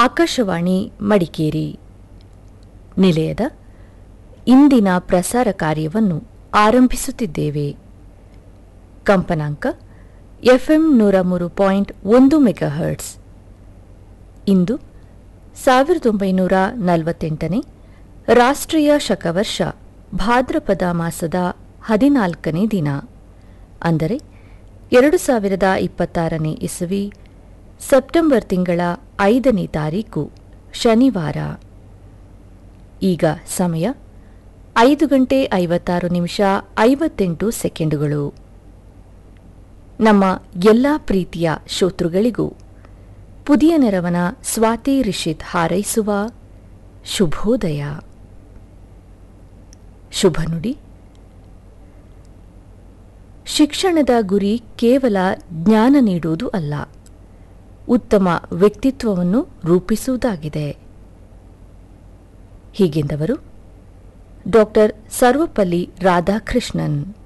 ಆಕಾಶವಾಣಿ ಮಡಿಕೇರಿ ನಿಲಯದ ಇಂದಿನ ಪ್ರಸಾರ ಕಾರ್ಯವನ್ನು ಆರಂಭಿಸುತ್ತಿದ್ದೇವೆ ಕಂಪನಾಂಕ ಎಫ್ಎಂ ನೂರ ಮೂರು ಪಾಯಿಂಟ್ ಒಂದು ಮೆಗಾಹರ್ಟ್ಸ್ ಇಂದು ಸಾವಿರದ ಒಂಬೈನೂರ ನಲವತ್ತೆಂಟನೇ ರಾಷ್ಟ್ರೀಯ ಶಕವರ್ಷ ಭಾದ್ರಪದ ಮಾಸದ ಹದಿನಾಲ್ಕನೇ ದಿನ ಅಂದರೆ ಎರಡು ಸಾವಿರದ ಇಪ್ಪತ್ತಾರನೇ ಇಸವಿ ಸೆಪ್ಟೆಂಬರ್ ತಿಂಗಳ ಐದನೇ ತಾರೀಕು ಶನಿವಾರ ಈಗ ಸಮಯ ಐದು ಗಂಟೆ ಐವತ್ತಾರು ನಿಮಿಷ ಐವತ್ತೆಂಟು ಸೆಕೆಂಡುಗಳು ನಮ್ಮ ಎಲ್ಲ ಪ್ರೀತಿಯ ಶ್ರೋತೃಗಳಿಗೂ ಪುದಿಯ ನೆರವನ ಸ್ವಾತಿ ರಿಷಿತ್ ಹಾರೈಸುವ ಶುಭೋದಯ ಶುಭ ನುಡಿ ಶಿಕ್ಷಣದ ಗುರಿ ಕೇವಲ ಜ್ಞಾನ ನೀಡುವುದು ಅಲ್ಲ ಉತ್ತಮ ವ್ಯಕ್ತಿತ್ವವನ್ನು ರೂಪಿಸುವುದಾಗಿದೆ ಹೀಗೆಂದವರು ಡಾಕ್ಟರ್ ಸರ್ವಪಲ್ಲಿ ರಾಧಾಕೃಷ್ಣನ್